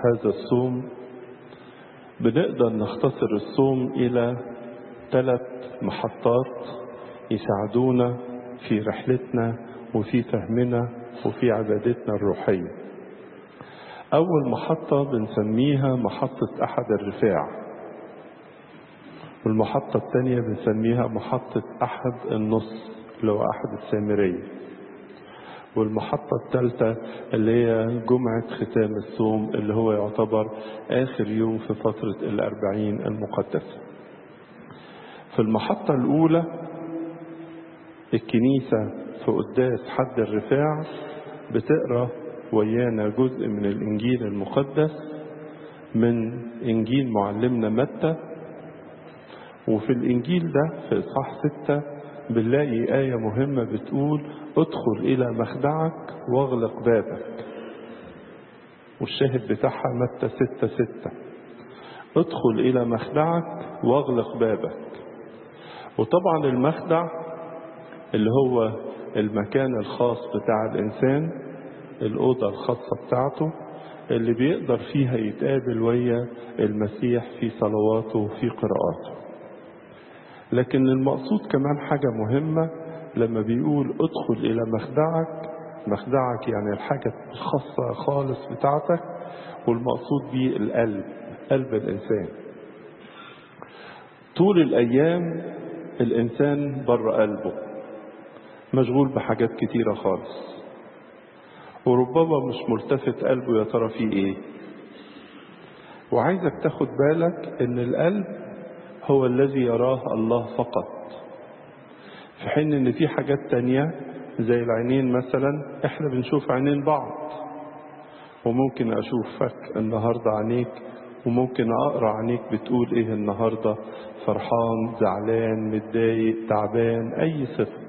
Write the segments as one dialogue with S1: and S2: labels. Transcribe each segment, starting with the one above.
S1: هذا الصوم بنقدر نختصر الصوم إلى ثلاث محطات يساعدونا في رحلتنا وفي فهمنا وفي عبادتنا الروحية أول محطة بنسميها محطة أحد الرفاع والمحطة الثانية بنسميها محطة أحد النص اللي هو أحد السامرية والمحطة الثالثة اللي هي جمعة ختام الصوم اللي هو يعتبر آخر يوم في فترة الأربعين المقدسة في المحطة الأولى الكنيسة في قداس حد الرفاع بتقرأ ويانا جزء من الإنجيل المقدس من إنجيل معلمنا متى وفي الإنجيل ده في إصحاح ستة بنلاقي آية مهمة بتقول ادخل إلى مخدعك واغلق بابك والشاهد بتاعها متى ستة ستة ادخل إلى مخدعك واغلق بابك وطبعا المخدع اللي هو المكان الخاص بتاع الإنسان الأوضة الخاصة بتاعته اللي بيقدر فيها يتقابل ويا المسيح في صلواته وفي قراءاته لكن المقصود كمان حاجة مهمة لما بيقول ادخل إلى مخدعك مخدعك يعني الحاجة الخاصة خالص بتاعتك والمقصود بيه القلب قلب الإنسان طول الأيام الإنسان بره قلبه مشغول بحاجات كتيرة خالص وربما مش ملتفت قلبه يا ترى فيه ايه وعايزك تاخد بالك ان القلب هو الذي يراه الله فقط في حين ان في حاجات تانية زي العينين مثلا احنا بنشوف عينين بعض وممكن اشوفك النهاردة عينيك وممكن اقرا عينيك بتقول ايه النهاردة فرحان زعلان متضايق تعبان اي صفة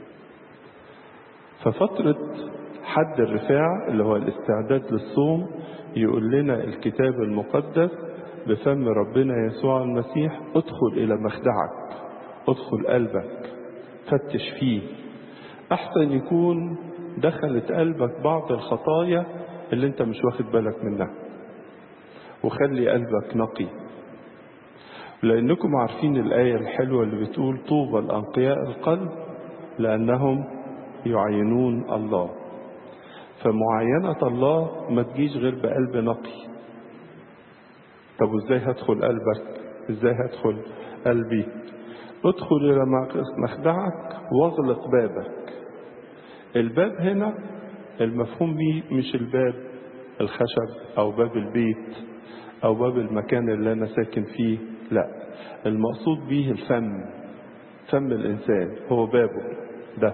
S1: ففترة حد الرفاع اللي هو الاستعداد للصوم يقول لنا الكتاب المقدس بفم ربنا يسوع المسيح ادخل إلى مخدعك ادخل قلبك فتش فيه أحسن يكون دخلت قلبك بعض الخطايا اللي انت مش واخد بالك منها وخلي قلبك نقي لأنكم عارفين الآية الحلوة اللي بتقول طوبى الأنقياء القلب لأنهم يعينون الله فمعاينة الله ما تجيش غير بقلب نقي طب وازاي هدخل قلبك ازاي هدخل قلبي ادخل الى مخدعك واغلق بابك الباب هنا المفهوم بيه مش الباب الخشب او باب البيت او باب المكان اللي انا ساكن فيه لا المقصود بيه الفم فم الانسان هو بابه ده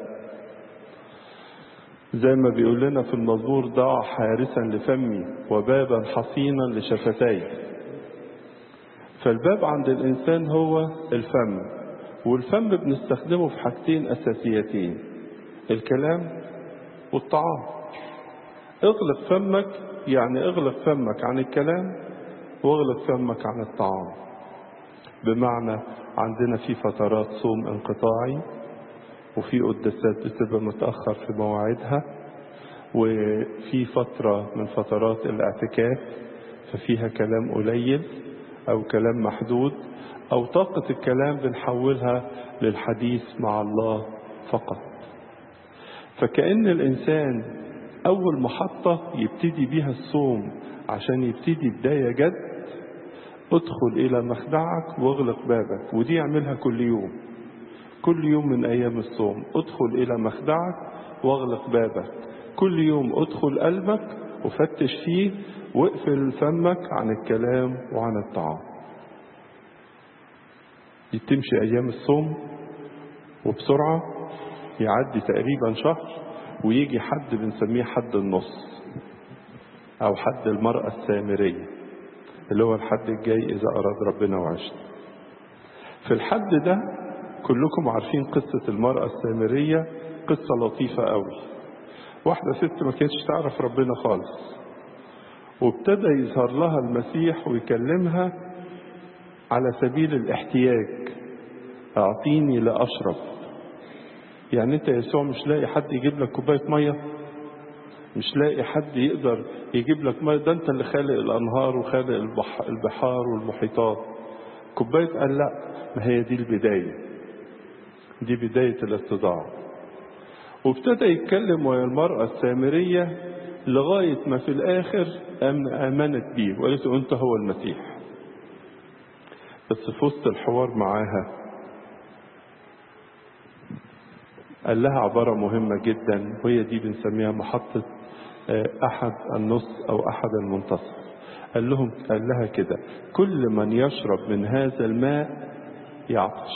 S1: زي ما بيقول لنا في المزمور ضع حارسا لفمي وبابا حصينا لشفتي فالباب عند الإنسان هو الفم والفم بنستخدمه في حاجتين أساسيتين الكلام والطعام اغلق فمك يعني اغلق فمك عن الكلام واغلق فمك عن الطعام بمعنى عندنا في فترات صوم انقطاعي وفي قداسات بتبقى متأخر في مواعيدها وفي فترة من فترات الاعتكاف ففيها كلام قليل أو كلام محدود أو طاقة الكلام بنحولها للحديث مع الله فقط فكأن الإنسان أول محطة يبتدي بيها الصوم عشان يبتدي بداية جد ادخل إلى مخدعك واغلق بابك ودي اعملها كل يوم كل يوم من أيام الصوم ادخل إلى مخدعك واغلق بابك كل يوم ادخل قلبك وفتش فيه واقفل فمك عن الكلام وعن الطعام تمشي أيام الصوم وبسرعة يعدي تقريبا شهر ويجي حد بنسميه حد النص أو حد المرأة السامرية اللي هو الحد الجاي إذا أراد ربنا وعشت في الحد ده كلكم عارفين قصة المرأة السامرية قصة لطيفة قوي واحدة ست ما كانتش تعرف ربنا خالص وابتدى يظهر لها المسيح ويكلمها على سبيل الاحتياج اعطيني لاشرب يعني انت يا يسوع مش لاقي حد يجيب لك كوبايه ميه مش لاقي حد يقدر يجيب لك ميه ده انت اللي خالق الانهار وخالق البح البحار والمحيطات كوبايه قال لا ما هي دي البدايه دي بدايه الاتضاع وابتدى يتكلم ويا المراه السامريه لغايه ما في الاخر امنت بيه وقالت له انت هو المسيح بس في وسط الحوار معاها قال لها عبارة مهمة جدا وهي دي بنسميها محطة أحد النص أو أحد المنتصف قال لهم قال لها كده كل من يشرب من هذا الماء يعطش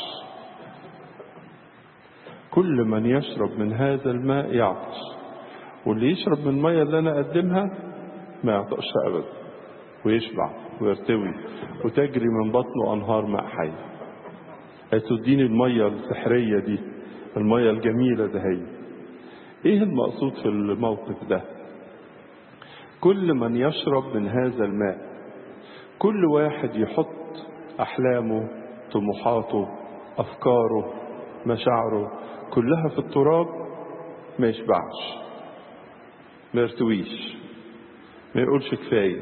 S1: كل من يشرب من هذا الماء يعطش واللي يشرب من المية اللي أنا أقدمها ما يعطش أبدا ويشبع ويرتوي وتجري من بطنه أنهار ماء حي هتديني المية السحرية دي المية الجميلة ده هي ايه المقصود في الموقف ده كل من يشرب من هذا الماء كل واحد يحط احلامه طموحاته افكاره مشاعره كلها في التراب ما يشبعش ما يرتويش ما يقولش كفايه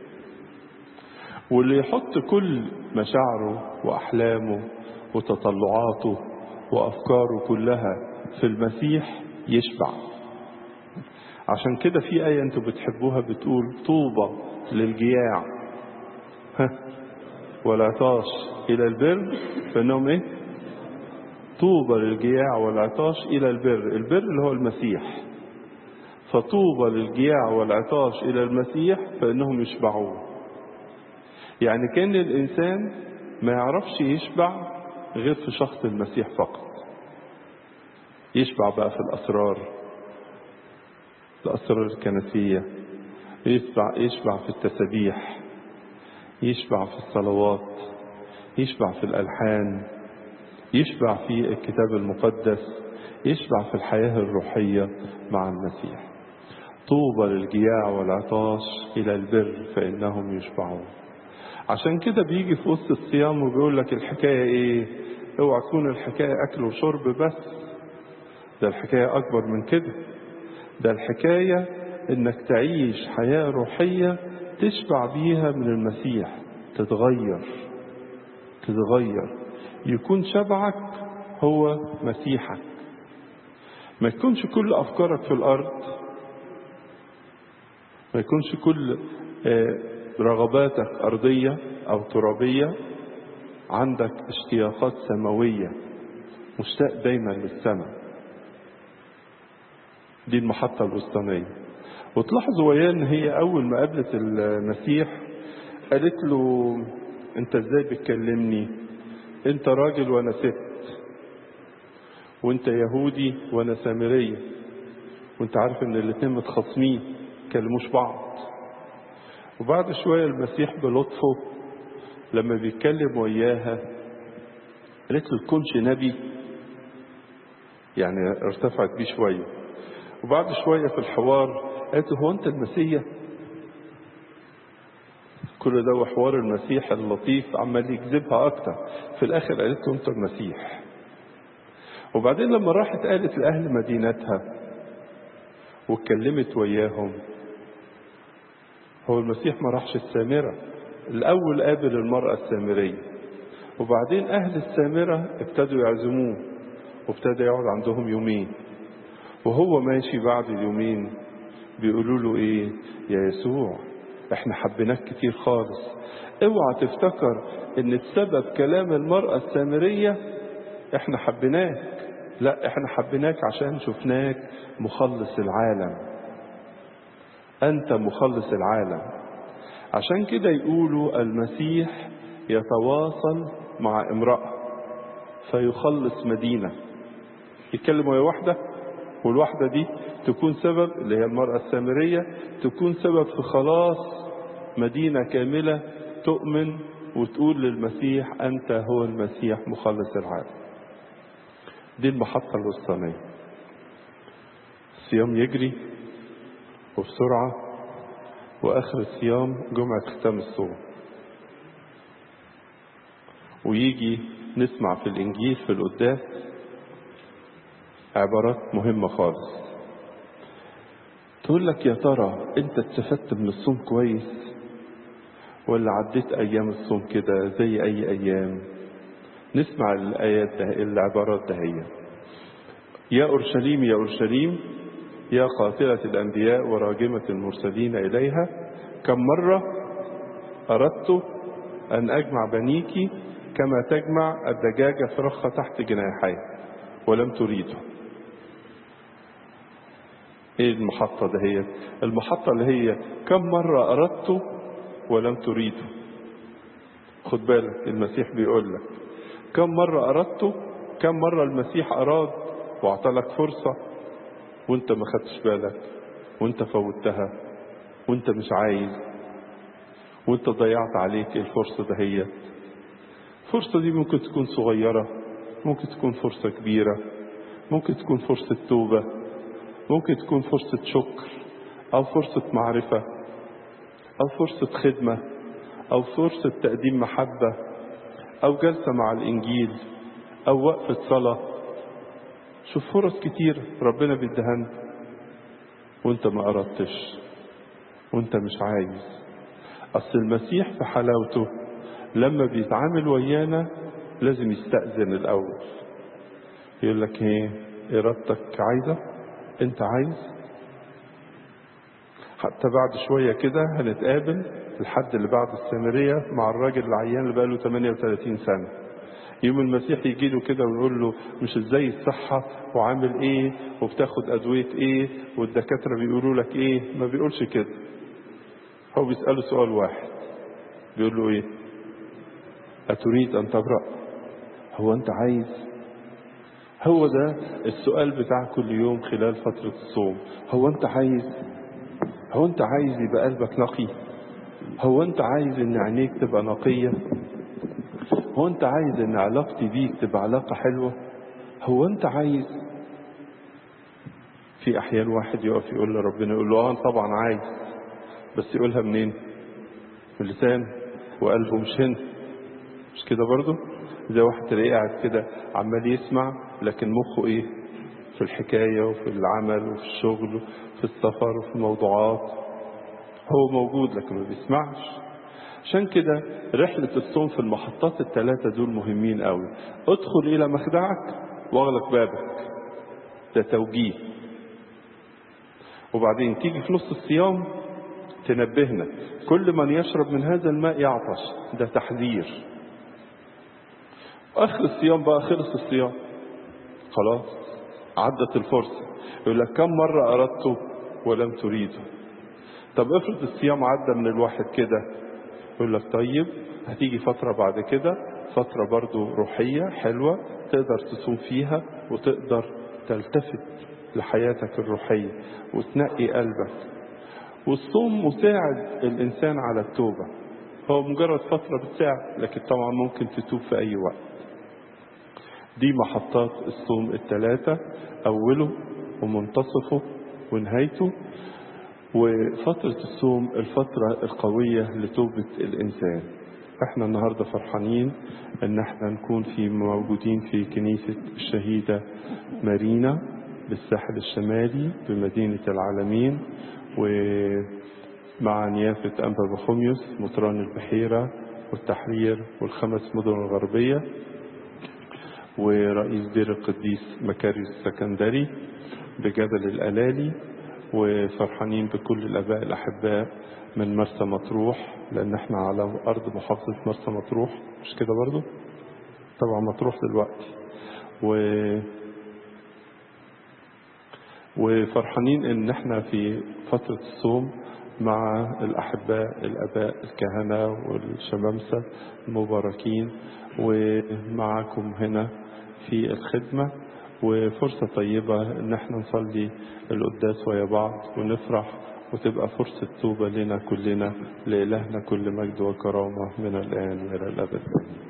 S1: واللي يحط كل مشاعره واحلامه وتطلعاته وافكاره كلها في المسيح يشبع عشان كده في آية أنتوا بتحبوها بتقول طوبى للجياع ها والعطاش إلى البر فإنهم إيه؟ طوبى للجياع والعطاش إلى البر البر اللي هو المسيح فطوبى للجياع والعطاش إلى المسيح فإنهم يشبعون يعني كان الإنسان ما يعرفش يشبع غير في شخص المسيح فقط يشبع بقى في الأسرار الأسرار الكنسية يشبع, يشبع في التسبيح يشبع في الصلوات يشبع في الألحان يشبع في الكتاب المقدس يشبع في الحياة الروحية مع المسيح طوبى للجياع والعطاش إلى البر فإنهم يشبعون عشان كده بيجي في وسط الصيام وبيقول لك الحكاية ايه اوعى تكون الحكاية اكل وشرب بس ده الحكاية اكبر من كده ده الحكاية انك تعيش حياة روحية تشبع بيها من المسيح تتغير تتغير يكون شبعك هو مسيحك ما يكونش كل افكارك في الارض ما يكونش كل آه رغباتك أرضية أو ترابية عندك اشتياقات سماوية مشتاق دايما للسماء دي المحطة الوسطانية وتلاحظوا وياه ان هي اول ما قابلت المسيح قالت له انت ازاي بتكلمني انت راجل وانا ست وانت يهودي وانا سامرية وانت عارف ان الاتنين متخاصمين كلموش بعض وبعد شوية المسيح بلطفه لما بيتكلم وياها قالت له تكونش نبي يعني ارتفعت بيه شوية وبعد شوية في الحوار قالت له هو أنت المسيح كل ده وحوار المسيح اللطيف عمال يجذبها أكتر في الآخر قالت له أنت المسيح وبعدين لما راحت قالت لأهل مدينتها واتكلمت وياهم هو المسيح ما راحش السامرة الأول قابل المرأة السامرية وبعدين أهل السامرة ابتدوا يعزموه وابتدى يقعد عندهم يومين وهو ماشي بعد اليومين بيقولوا له ايه يا يسوع احنا حبيناك كتير خالص اوعى تفتكر ان بسبب كلام المرأة السامرية احنا حبيناك لا احنا حبيناك عشان شفناك مخلص العالم انت مخلص العالم عشان كده يقولوا المسيح يتواصل مع امرأة فيخلص مدينة يتكلم وهي واحدة والواحدة دي تكون سبب اللي هي المرأة السامرية تكون سبب في خلاص مدينة كاملة تؤمن وتقول للمسيح أنت هو المسيح مخلص العالم دي المحطة الوسطانية الصيام يجري وبسرعة وآخر الصيام جمعة ختام الصوم ويجي نسمع في الإنجيل في القداس عبارات مهمة خالص تقول لك يا ترى انت استفدت من الصوم كويس ولا عديت ايام الصوم كده زي اي ايام نسمع الايات ده العبارات ده هي يا اورشليم يا اورشليم يا قاتلة الانبياء وراجمة المرسلين اليها كم مرة اردت ان اجمع بنيك كما تجمع الدجاجة فرخة تحت جناحيها ولم تريده ايه المحطة ده هي المحطة اللي هي كم مرة اردت ولم تريده خد بالك المسيح بيقول لك كم مرة اردت كم مرة المسيح اراد واعطلك فرصة وانت ما خدتش بالك وانت فوتها وانت مش عايز وانت ضيعت عليك الفرصة ده هي الفرصة دي ممكن تكون صغيرة ممكن تكون فرصة كبيرة ممكن تكون فرصة توبة ممكن تكون فرصة شكر أو فرصة معرفة أو فرصة خدمة أو فرصة تقديم محبة أو جلسة مع الإنجيل أو وقفة صلاة شوف فرص كتير ربنا بيدهن وانت ما أردتش وانت مش عايز أصل المسيح في حلاوته لما بيتعامل ويانا لازم يستأذن الأول يقول لك ايه إرادتك عايزة انت عايز حتى بعد شوية كده هنتقابل الحد اللي بعد السامرية مع الراجل العيان اللي بقاله 38 سنة يوم المسيح يجي له كده ويقول له مش ازاي الصحة وعامل ايه وبتاخد ادوية ايه والدكاترة بيقولوا لك ايه ما بيقولش كده هو بيسأله سؤال واحد بيقول له ايه أتريد أن تبرأ هو أنت عايز هو ده السؤال بتاع كل يوم خلال فترة الصوم هو أنت عايز هو أنت عايز يبقى قلبك نقي هو أنت عايز إن عينيك تبقى نقية هو أنت عايز إن علاقتي بيك تبقى علاقة حلوة هو أنت عايز في أحيان واحد يقف يقول لربنا يقول له آه طبعا عايز بس يقولها منين؟ من اللسان وقلبه مش هنا مش كده برضه زي واحد تلاقيه قاعد كده عمال يسمع لكن مخه ايه في الحكاية وفي العمل وفي الشغل وفي السفر وفي الموضوعات هو موجود لكن ما بيسمعش عشان كده رحلة الصوم في المحطات الثلاثة دول مهمين قوي ادخل إلى مخدعك واغلق بابك ده توجيه وبعدين تيجي في نص الصيام تنبهنا كل من يشرب من هذا الماء يعطش ده تحذير اخر الصيام بقى خلص الصيام خلاص عدت الفرصة يقول لك كم مرة أردت ولم تريده طب افرض الصيام عدى من الواحد كده يقول لك طيب هتيجي فترة بعد كده فترة برضو روحية حلوة تقدر تصوم فيها وتقدر تلتفت لحياتك الروحية وتنقي قلبك والصوم مساعد الإنسان على التوبة هو مجرد فترة بتساعد لكن طبعا ممكن تتوب في أي وقت دي محطات الصوم الثلاثة أوله ومنتصفه ونهايته وفترة الصوم الفترة القوية لتوبة الإنسان احنا النهاردة فرحانين ان احنا نكون في موجودين في كنيسة الشهيدة مارينا بالساحل الشمالي بمدينة العالمين ومع نيافة أنبا بخوميوس مطران البحيرة والتحرير والخمس مدن الغربية ورئيس دير القديس مكاريوس السكندري بجبل الألالي وفرحانين بكل الآباء الأحباء من مرسى مطروح لأن احنا على أرض محافظة مرسى مطروح مش كده برضو طبعا مطروح دلوقتي و وفرحانين ان احنا في فترة الصوم مع الأحباء الأباء الكهنة والشمامسة المباركين ومعكم هنا في الخدمة وفرصة طيبة ان احنا نصلي القداس ويا بعض ونفرح وتبقى فرصة توبة لنا كلنا لإلهنا كل مجد وكرامة من الآن وإلى الأبد